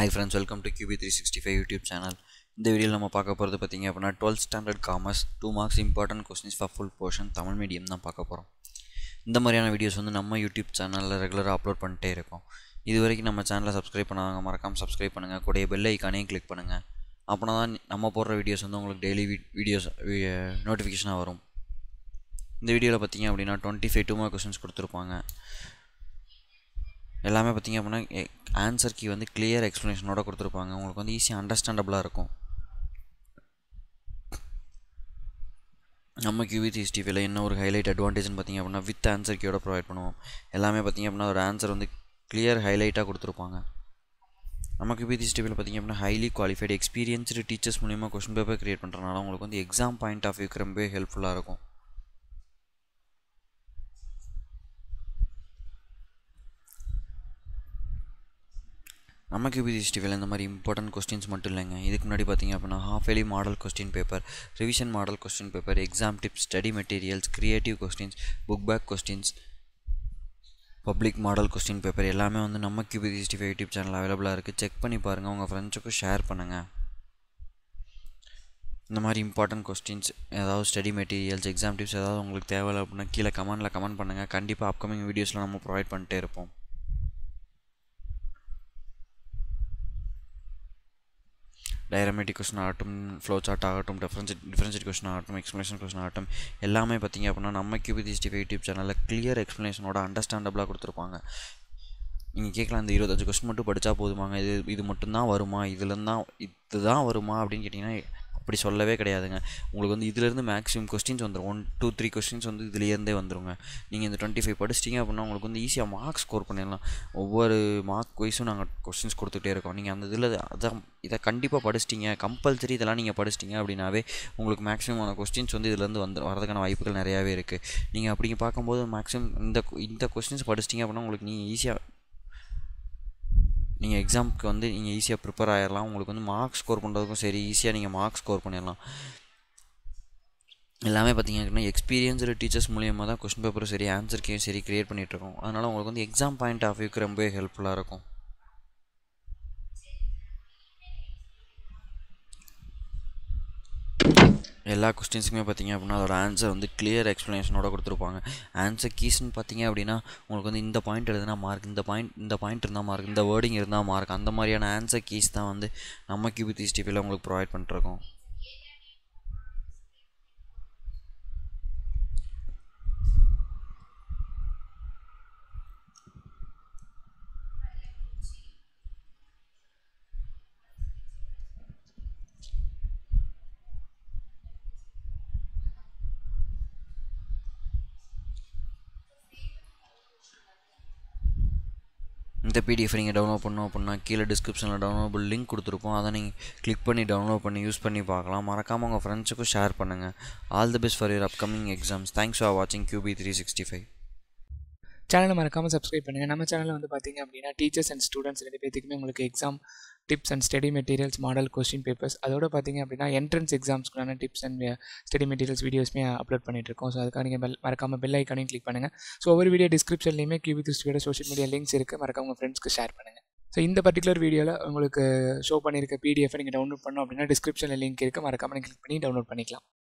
hi friends welcome to QB three sixty five YouTube channel இந்த வீடியோவில் நம்ம பார்க்க போகிறது பார்த்திங்க அப்படின்னா twelfth standard commerce two marks important questions for full portion Tamil medium தான் பார்க்க போகிறோம் இந்த மாதிரியான வீடியோஸ் வந்து நம்ம யூடியூப் சேனலில் ரெகுலராக அப்லோட் பண்ணிட்டே இருக்கோம் இது வரைக்கும் நம்ம சேனலை சப்ஸ்கிரைப் பண்ணாங்க மறக்காமல் சப்ஸ்கிரைப் பண்ணுங்கள் கூடிய பெல் ஐக்கானையும் கிளிக் பண்ணுங்கள் அப்படின்னா தான் நம்ம போடுற வீடியோஸ் வந்து உங்களுக்கு டெய்லி வீடியோஸ் நோட்டிஃபிகேஷனாக வரும் இந்த வீடியோவில் பார்த்தீங்க அப்படின்னா twenty five two mark questions கொடுத்துருப்பாங்க எல்லாமே பார்த்தீங்க அப்படின்னா ஆன்சர் கீ வந்து கிளியர் எக்ஸ்ப்ளனேஷனோட கொடுத்துருப்பாங்க உங்களுக்கு வந்து ஈஸியாக அண்டர்ஸ்டாண்டபுளாக இருக்கும் நம்ம கியூபி த்ரீ என்ன ஒரு ஹைலைட் அட்வான்டேஜ்னு பார்த்தீங்க அப்படின்னா வித் ஆன்சர் கீயோட ப்ரொவைட் பண்ணுவோம் எல்லாமே பார்த்தீங்க அப்படின்னா ஒரு ஆன்சர் வந்து கிளியர் ஹைலைட்டாக கொடுத்துருப்பாங்க நம்ம கியூபி த்ரீ டிவியில் பார்த்தீங்க அப்படின்னா ஹைலி குவாலிஃபைடு எக்ஸ்பீரியன்ஸ்டு டீச்சர்ஸ் மூலிமா கொஸ்டின் பேப்பர் க்ரியேட் பண்ணுறதுனால உங்களுக்கு வந்து எக்ஸாம் பாயிண்ட் ஆஃப் வியூக்கு ரொம்பவே ஹெல்ப்ஃபுல்லாக இருக்கும் நம்ம கியூபி டிவியில் இந்த மாதிரி இம்பார்ட்டன்ட் கொஸ்டின்ஸ் மட்டும் இல்லைங்க இதுக்கு முன்னாடி பார்த்தீங்க அப்படின்னா half yearly model question paper revision model question paper exam tips study materials creative questions book back questions public model question paper எல்லாமே வந்து நம்ம கியூபி டிவி யூடியூப் சேனல் அவைலபிளாக இருக்குது செக் பண்ணி பாருங்கள் உங்கள் ஃப்ரெண்ட்ஸுக்கும் ஷேர் பண்ணுங்கள் இந்த மாதிரி இம்பார்ட்டன்ட் கொஸ்டின்ஸ் ஏதாவது ஸ்டடி மெட்டீரியல்ஸ் எக்ஸாம் டிப்ஸ் ஏதாவது உங்களுக்கு தேவை அப்படின்னா கீழே கமெண்ட்டில் கமெண்ட் பண்ணுங்கள் கண்டிப்பாக அப்கமிங் வீடியோஸில் நம்ம ப்ரொவைட் பண்ணிட்டே இருப்போம் டயரமேட்டிக் கொஸ்டின் ஆகட்டும் ஃப்ளோ சார்ட் ஆகட்டும் டிஃப்ரென்ஸ் டிஃப்ரென்ஷியட் கொஸ்டின் ஆகட்டும் எக்ஸ்ப்ளனேஷன் கொஸ்டின் ஆகட்டும் எல்லாமே பார்த்திங்க அப்படின்னா நம்ம கியூபி த்ரீ ஃபைவ் யூடியூப் சேனலில் கிளியர் எக்ஸ்ப்ளனேஷனோட அண்டர்ஸ்டாண்டபிளாக கொடுத்துருப்பாங்க நீங்கள் கேட்கலாம் இந்த இருபத்தஞ்சு கொஸ்டின் மட்டும் படித்தா போதுமாங்க இது இது மட்டும்தான் வருமா இதுலேருந்து தான் இதுதான் வருமா அப்படின்னு கேட்டிங்கன்னா அப்படி சொல்லவே கிடையாதுங்க உங்களுக்கு வந்து இதிலேருந்து மேக்ஸிமம் கொஸ்டின்ஸ் வந்துடும் ஒன் டூ த்ரீ கொஸ்டின்ஸ் வந்து இதுலேருந்தே வந்துருங்க நீங்கள் இந்த டுவெண்ட்டி ஃபைவ் படிச்சிட்டிங்க அப்படின்னா உங்களுக்கு வந்து ஈஸியாக மார்க் ஸ்கோர் பண்ணிடலாம் ஒவ்வொரு மார்க் வைஸும் நாங்கள் கொஸ்டின்ஸ் கொடுத்துட்டே இருக்கோம் நீங்கள் அந்த இதில் அதான் இதை கண்டிப்பாக படிச்சிட்டிங்க கம்பல்சரி இதெல்லாம் நீங்கள் படிச்சிட்டிங்க அப்படின்னாவே உங்களுக்கு மேக்ஸிமம் கொஸ்டின்ஸ் வந்து இதுலேருந்து வந்து வரதுக்கான வாய்ப்புகள் நிறையாவே இருக்குது நீங்கள் அப்படி பார்க்கும்போது மேக்ஸிமம் இந்த இந்த கொஸ்டின்ஸ் படிச்சிட்டிங்க அப்படின்னா உங்களுக்கு நீங்கள் ஈஸியாக நீங்கள் எக்ஸாமுக்கு வந்து நீங்கள் ஈஸியாக ப்ரிப்பேர் ஆகிடலாம் உங்களுக்கு வந்து மார்க் ஸ்கோர் பண்ணுறதுக்கும் சரி ஈஸியாக நீங்கள் மார்க் ஸ்கோர் பண்ணிடலாம் எல்லாமே பார்த்தீங்க அப்படின்னா எக்ஸ்பீரியன்ஸ்டு டீச்சர்ஸ் மூலியமாக தான் கொஸ்டின் பேப்பரும் சரி ஆன்சர்க்கையும் சரி க்ரியேட் பண்ணிகிட்ருக்கோம் அதனால் உங்களுக்கு வந்து எக்ஸாம் பாயிண்ட் ஆஃப் வியூக்கு ரொம்பவே ஹெல்ப்ஃபுல்லாக இருக்கும் எல்லா கொஸ்டின்ஸுக்குமே பார்த்தீங்க அப்படின்னா அதோட ஆன்சர் வந்து கிளியர் எக்ஸ்ப்ளனேஷனோட கொடுத்துருப்பாங்க ஆன்சர் கீஸ்னு பார்த்தீங்க அப்படின்னா உங்களுக்கு வந்து இந்த பாயிண்ட் எழுதுனா மார்க் இந்த பாயிண்ட் இந்த பாயிண்ட் இருந்தால் மார்க் இந்த வேர்டிங் இருந்தால் மார்க் அந்த மாதிரியான ஆன்சர் கீஸ் தான் வந்து நம்ம கியூபி த்ரீ டிவியில் உங்களுக்கு ப்ரொவைட் பண்ணிட்டுருக்கோம் இந்த பிடிஎஃப் நீங்கள் டவுன்லோட் பண்ணோம் அப்படின்னா கீழே டிஸ்கிரிப்ஷனில் டவுன்லோடபுள் லிங்க் கொடுத்துருப்போம் அதை நீங்கள் கிளிக் பண்ணி டவுன்லோட் பண்ணி யூஸ் பண்ணி பார்க்கலாம் மறக்காமல் உங்கள் ஃப்ரெண்ட்ஸுக்கும் ஷேர் பண்ணுங்கள் all the best for your upcoming exams thanks for வாட்சிங் கியூபி த்ரீ சிக்ஸ்டி ஃபைவ் சேனலை மறக்காமல் சப்ஸ்கிரைப் பண்ணுங்கள் நம்ம சேனலில் வந்து பார்த்தீங்க அப்படின்னா டீச்சர்ஸ் அண்ட் ஸ்டூடெண்ட்ஸ் ரெண்டு பேத்துக்குமே உங்களுக்கு exam tips and study materials model question papers அதோட பார்த்தீங்க அப்படின்னா என்ட்ரன்ஸ் எக்ஸாம்ஸ்க்குள்ளான டிப்ஸ் அண்ட் ஸ்டடி மெட்டீரியல்ஸ் வீடியோஸ்மே அப்லோட் பண்ணிட்டு இருக்கோம் ஸோ அதுக்காக நீங்கள் பெல் மறக்காமல் பெல் ஐக்கானையும் கிளிக் பண்ணுங்கள் ஸோ ஒவ்வொரு வீடியோ டிஸ்கிரிப்ஷன்லையுமே கியூபி திருஷ்டியோட சோஷியல் மீடியா லிங்க்ஸ் இருக்குது மறக்காம உங்கள் ஃப்ரெண்ட்ஸ்க்கு ஷேர் பண்ணுங்கள் ஸோ இந்த பர்டிகுலர் வீடியோவில் உங்களுக்கு ஷோ பண்ணியிருக்க பிடிஎஃப் நீங்கள் டவுன்லோட் பண்ணோம் அப்படின்னா டிஸ்கிரிப்ஷனில் லிங்க் இருக்குது மறக்காமல் நீங்கள் கிளிக் பண்ணி டவுன்லோட் பண்ணிக்கலாம்